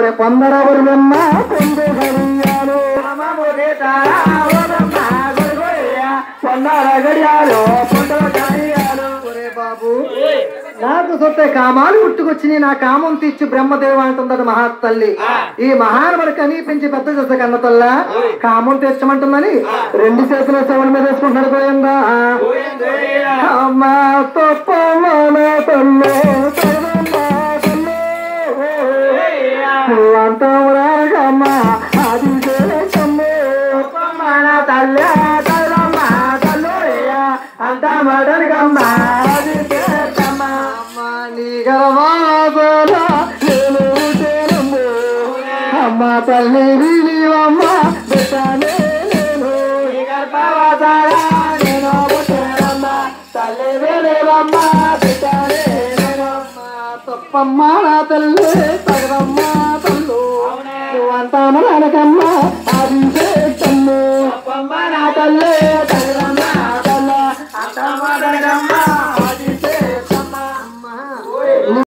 పొందరవరు నిన్న పొందు గడియాలు పొందర గడియాలు పొందర గడియాలు ఒరే బాబు నాకు సొత్తే కామాలు పుట్టుకొచ్చి నా కామం తీర్చి బ్రహ్మదేవ అంటుందట మహాతల్లి ఈ మహానుడు కనిపించి పెద్ద చేసే కన్న తల్ల కామం తీర్చమంటుందని రెండు చేతుల చెవుల మీద వేసుకుంటున్నాడు పోయిందా అమ్మా తప్పమాన తల్లి అంతమ్మ అది దేశమ్మే మన తల్లి తల్లమ్మ తల్లుయ్య అంత మడరిగమ్మ అది దేశమ్మ అమ్మ నీ గర్వాసల నేను చేరమ్ము అమ్మ తల్లి వినివమ్మ బిడ్డనే నేను నీ గర్భవాసాల నేను పుట్టానమ్మ తల్లి వినివమ్మ బిడ్డనే నేనమ్మ తప్పమ్మ నా తల్లి తగదమ్మ తల్లు నువ్వంతా మనకమ్మ అది చేస్తమ్ము తప్పమ్మ నా తల్లి తగదమ్మ తల్ల అంత మనకమ్మ